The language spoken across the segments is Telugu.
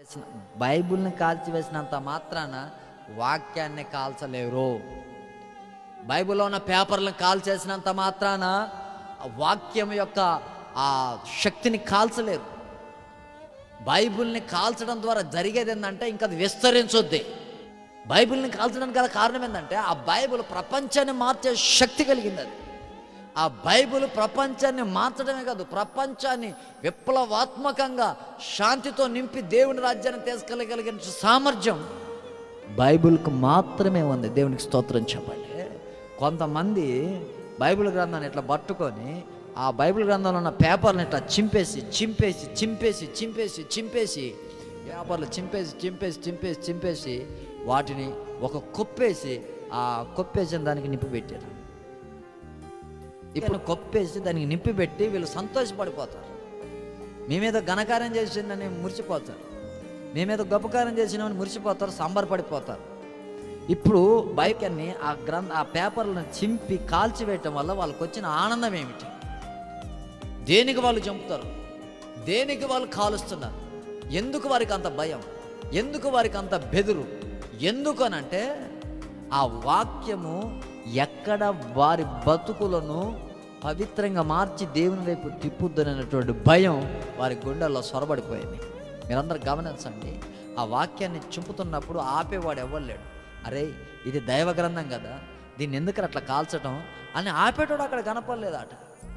బైబిల్ని కాల్చివేసినంత మాత్రాన వాక్యాన్ని కాల్చలేరు బైబిల్లో ఉన్న పేపర్లను కాల్చేసినంత మాత్రాన ఆ వాక్యం యొక్క ఆ శక్తిని కాల్చలేరు బైబిల్ని కాల్చడం ద్వారా జరిగేది ఏంటంటే ఇంకా అది విస్తరించొద్ది బైబిల్ని కాల్చడానికి గల కారణం ఏంటంటే ఆ బైబిల్ ప్రపంచాన్ని మార్చే శక్తి కలిగింది అది ఆ బైబిల్ ప్రపంచాన్ని మార్చడమే కాదు ప్రపంచాన్ని విప్లవాత్మకంగా శాంతితో నింపి దేవుని రాజ్యాన్ని తీసుకెళ్ళగలిగిన సామర్థ్యం బైబిల్కు మాత్రమే ఉంది దేవునికి స్తోత్రం చెప్పండి కొంతమంది బైబిల్ గ్రంథాన్ని ఇట్లా పట్టుకొని ఆ బైబిల్ గ్రంథంలో ఉన్న పేపర్ని ఇట్లా చింపేసి చింపేసి చింపేసి చింపేసి చింపేసి పేపర్లు చింపేసి చింపేసి చింపేసి చింపేసి వాటిని ఒక కొప్పేసి ఆ కొప్పేసిన దానికి నింపి పెట్టారు ఇప్పుడు కొప్పేసి దానికి నింపి పెట్టి వీళ్ళు సంతోషపడిపోతారు మీ మీద ఘనకార్యం చేసిందని మురిసిపోతారు మీ మీద గొప్పకార్యం చేసినామని మురిసిపోతారు సంబరపడిపోతారు ఇప్పుడు బైకన్ని ఆ గ్రంథ ఆ పేపర్లను చింపి కాల్చివేయటం వల్ల వాళ్ళకి వచ్చిన ఆనందం ఏమిటి దేనికి వాళ్ళు చంపుతారు దేనికి వాళ్ళు కాలుస్తున్నారు ఎందుకు వారికి అంత భయం ఎందుకు వారికి అంత బెదురు ఎందుకు అనంటే ఆ వాక్యము ఎక్కడ వారి బతుకులను పవిత్రంగా మార్చి దేవుని వైపు తిప్పుద్దనటువంటి భయం వారి గుండెల్లో సొరబడిపోయింది మీరందరూ గమనించండి ఆ వాక్యాన్ని చింపుతున్నప్పుడు ఆపేవాడు ఎవ్వలేడు అరే ఇది దైవ గ్రంథం కదా దీన్ని ఎందుకు అట్లా కాల్చటం అని ఆపేటోడు అక్కడ కనపడలేదట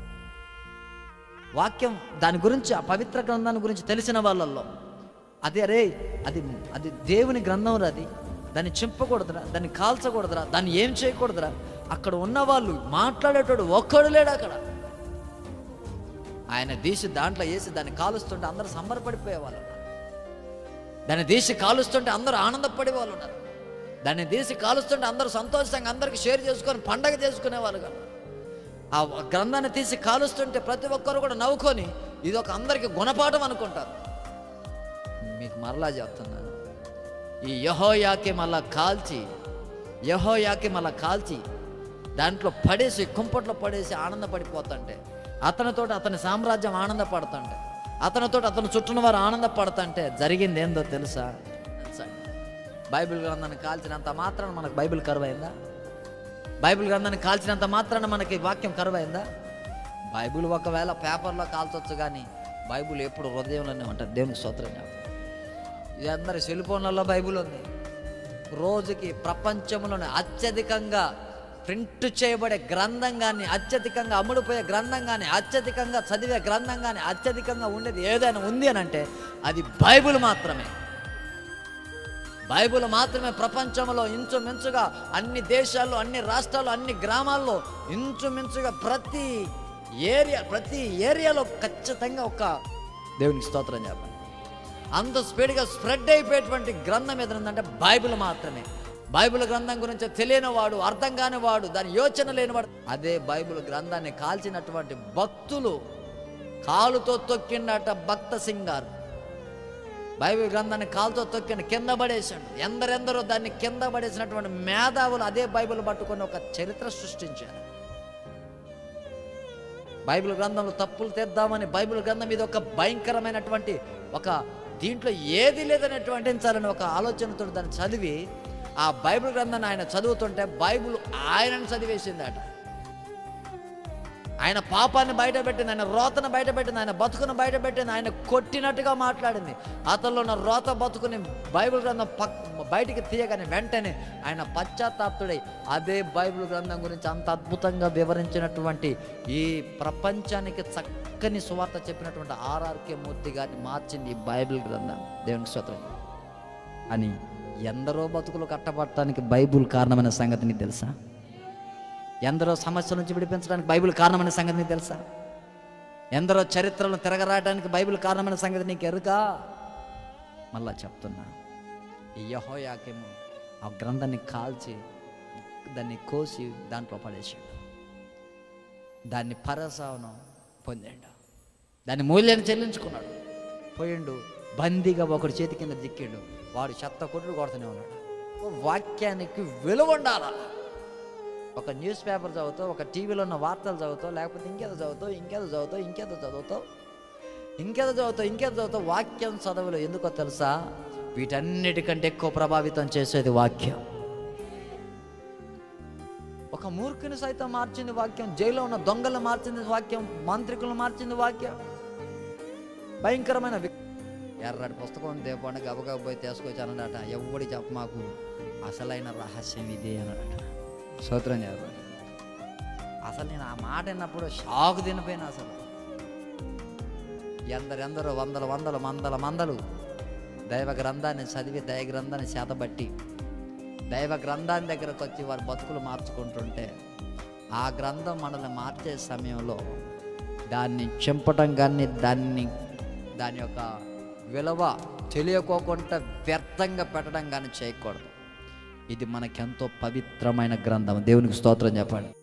వాక్యం దాని గురించి ఆ పవిత్ర గ్రంథాన్ని గురించి తెలిసిన వాళ్ళల్లో అది అరే అది అది దేవుని గ్రంథం అది దాన్ని చింపకూడదురా దాన్ని కాల్చకూడదురా దాన్ని ఏం చేయకూడదురా అక్కడ ఉన్న వాళ్ళు మాట్లాడేటోడు ఒక్కడు లేడు అక్కడ ఆయన తీసి దాంట్లో వేసి దాన్ని కాలుస్తుంటే అందరూ సంబరపడిపోయే వాళ్ళు ఉన్నారు. దాన్ని తీసి కాలుస్తుంటే అందరూ ఆనందపడే వాళ్ళు ఉన్నారు దాన్ని తీసి కాలుస్తుంటే అందరూ సంతోషంగా అందరికి షేర్ చేసుకొని పండగ చేసుకునే వాళ్ళు కదా ఆ గ్రంథాన్ని తీసి కాలుస్తుంటే ప్రతి ఒక్కరు కూడా నవ్వుకొని ఇది ఒక అందరికి గుణపాఠం అనుకుంటారు మీకు మరలా చెప్తున్నాను ఈ యహోయాకి మళ్ళా కాల్చి యహోయాకి మళ్ళా కాల్చి దాంట్లో పడేసి కుంపట్లో పడేసి ఆనందపడిపోతుంటే అతనితో అతని సామ్రాజ్యం ఆనందపడుతుంటే అతనితో అతను చుట్టూన వారు ఆనందపడుతుంటే జరిగింది ఏందో తెలుసా తెలుసా? బైబిల్ గ్రంథాన్ని కాల్చినంత మాత్రాన మనకు బైబిల్ కరువైందా బైబిల్ గ్రంథాన్ని కాల్చినంత మాత్రాన మనకి వాక్యం కరువైందా బైబిల్ ఒకవేళ పేపర్లో కాల్చొచ్చు కానీ బైబిల్ ఎప్పుడు హృదయంలోనే ఉంటుంది దేవునికి స్తోత్రం చెప్పండి. ఇది అందరి సెల్ ఫోన్లలో బైబిల్ ఉంది రోజుకి ప్రపంచంలోనే అత్యధికంగా ప్రింట్ చేయబడే గ్రంథం కానీ అత్యధికంగా అమ్ముడుపోయే గ్రంథం కానీ అత్యధికంగా చదివే గ్రంథం కానీ అత్యధికంగా ఉండేది ఏదైనా ఉంది అని అంటే అది బైబిల్ మాత్రమే బైబిల్ మాత్రమే ప్రపంచంలో ఇంచుమించుగా అన్ని దేశాల్లో అన్ని రాష్ట్రాల్లో అన్ని గ్రామాల్లో ఇంచుమించుగా ప్రతి ఏరియా ప్రతి ఏరియాలో ఖచ్చితంగా ఒక దేవునికి స్తోత్రం చెప్పండి అంత స్పీడ్గా స్ప్రెడ్ అయిపోయేటువంటి గ్రంథం ఏదంటే బైబిల్ మాత్రమే బైబిల్ గ్రంథం గురించి తెలియని వాడు అర్థం కాని వాడు దాని యోచన లేనివాడు అదే బైబిల్ గ్రంథాన్ని కాల్చినటువంటి భక్తులు కాలుతో తొక్కిండట భక్త సింగారు బైబిల్ గ్రంథాన్ని కాలుతో తొక్కిండు కింద పడేసాడు ఎందరెందరో దాన్ని కింద పడేసినటువంటి మేధావులు అదే బైబిల్ పట్టుకొని ఒక చరిత్ర సృష్టించారు బైబిల్ గ్రంథంలో తప్పులు తెద్దామని బైబిల్ గ్రంథం మీద ఒక భయంకరమైనటువంటి ఒక దీంట్లో ఏది లేదనేటువంటి ఒక ఆలోచనతో దాన్ని చదివి ఆ బైబిల్ గ్రంథాన్ని ఆయన చదువుతుంటే బైబిల్ ఆయనను చదివేసిందట ఆయన పాపాన్ని బయటపెట్టింది ఆయన రోతను బయటపెట్టింది ఆయన బతుకును బయటపెట్టింది ఆయన కొట్టినట్టుగా మాట్లాడింది అతనిలో ఉన్న రోత బతుకుని బైబిల్ గ్రంథం పక్ బయటికి తీయగానే వెంటనే ఆయన పశ్చాత్తాప్తుడై అదే బైబిల్ గ్రంథం గురించి అంత అద్భుతంగా వివరించినటువంటి ఈ ప్రపంచానికి చక్కని సువార్త చెప్పినటువంటి ఆర్ఆర్కే మూర్తి గారిని మార్చింది ఈ బైబిల్ గ్రంథం దేవునికి స్వతం అని ఎందరో బతుకులు కట్టబడటానికి బైబిల్ కారణమైన సంగతి నీకు తెలుసా ఎందరో సమస్యల నుంచి విడిపించడానికి బైబిల్ కారణమైన సంగతి నీకు తెలుసా ఎందరో చరిత్రలను తిరగరాయడానికి బైబిల్ కారణమైన సంగతి నీకు ఎరుకా మళ్ళా చెప్తున్నా ఈ యహోయాకేమో ఆ గ్రంథాన్ని కాల్చి దాన్ని కోసి దాంట్లో పడేసాడు దాన్ని పరసావనం పొందాడు దాని మూల్యాన్ని చెల్లించుకున్నాడు పోయిండు బందీగా ఒకటి చేతి కింద దిక్కిండు వాడు చెత్త కొట్టుడు కొడుతూనే ఉన్నాడు వాక్యానికి విలువ ఉండాలా ఒక న్యూస్ పేపర్ చదువుతావు ఒక టీవీలో ఉన్న వార్తలు చదువుతావు లేకపోతే ఇంకేదో చదువుతావు ఇంకేదో చదువుతావు ఇంకేదో చదువుతావు ఇంకేదో చదువుతావు ఇంకేదో చదువుతావు వాక్యం చదవలు ఎందుకో తెలుసా వీటన్నిటికంటే ఎక్కువ ప్రభావితం చేసేది వాక్యం ఒక మూర్ఖుని సైతం మార్చింది వాక్యం జైల్లో ఉన్న దొంగలను మార్చింది వాక్యం మాంత్రికులను మార్చింది వాక్యం భయంకరమైన వి- ఎర్రటి పుస్తకం దేపండి గబగబ పోయి తీసుకొచ్చి అన్నాడట ఎవడి చెప్ప మాకు అసలైన రహస్యం ఇదే అన్నాడట స్తోత్రం చెప్పండి అసలు నేను ఆ మాట విన్నప్పుడు షాక్ తినిపోయినా అసలు ఎందరెందరో వందల వందల మందల మందలు దైవ గ్రంథాన్ని చదివి దైవ గ్రంథాన్ని చేతబట్టి దైవ గ్రంథాన్ని దగ్గరకు వచ్చి వారి బతుకులు మార్చుకుంటుంటే ఆ గ్రంథం మనల్ని మార్చే సమయంలో దాన్ని చింపటం కానీ దాన్ని దాని యొక్క విలువ తెలియకోకుండా వ్యర్థంగా పెట్టడం కానీ చేయకూడదు ఇది మనకెంతో పవిత్రమైన గ్రంథం దేవునికి స్తోత్రం చెప్పండి